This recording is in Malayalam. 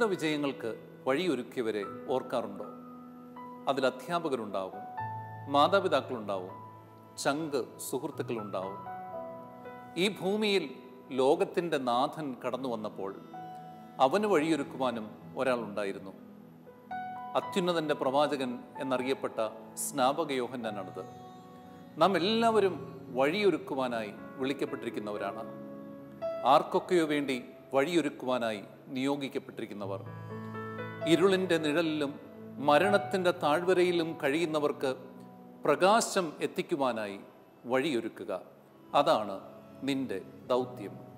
ജീവിത വിജയങ്ങൾക്ക് വഴിയൊരുക്കിയവരെ ഓർക്കാറുണ്ടോ അതിൽ അധ്യാപകരുണ്ടാവും മാതാപിതാക്കളുണ്ടാവും ചങ്ക് സുഹൃത്തുക്കളുണ്ടാവും ഈ ഭൂമിയിൽ ലോകത്തിൻ്റെ നാഥൻ കടന്നു വന്നപ്പോൾ അവന് വഴിയൊരുക്കുവാനും ഒരാളുണ്ടായിരുന്നു അത്യുന്നതൻ്റെ പ്രവാചകൻ എന്നറിയപ്പെട്ട സ്നാപക യോഹന്നാനാണിത് നാം എല്ലാവരും വഴിയൊരുക്കുവാനായി വിളിക്കപ്പെട്ടിരിക്കുന്നവരാണ് ആർക്കൊക്കെയോ വേണ്ടി വഴിയൊരുക്കുവാനായി നിയോഗിക്കപ്പെട്ടിരിക്കുന്നവർ ഇരുളിൻ്റെ നിഴലിലും മരണത്തിൻ്റെ താഴ്വരയിലും കഴിയുന്നവർക്ക് പ്രകാശം എത്തിക്കുവാനായി വഴിയൊരുക്കുക അതാണ് നിന്റെ ദൗത്യം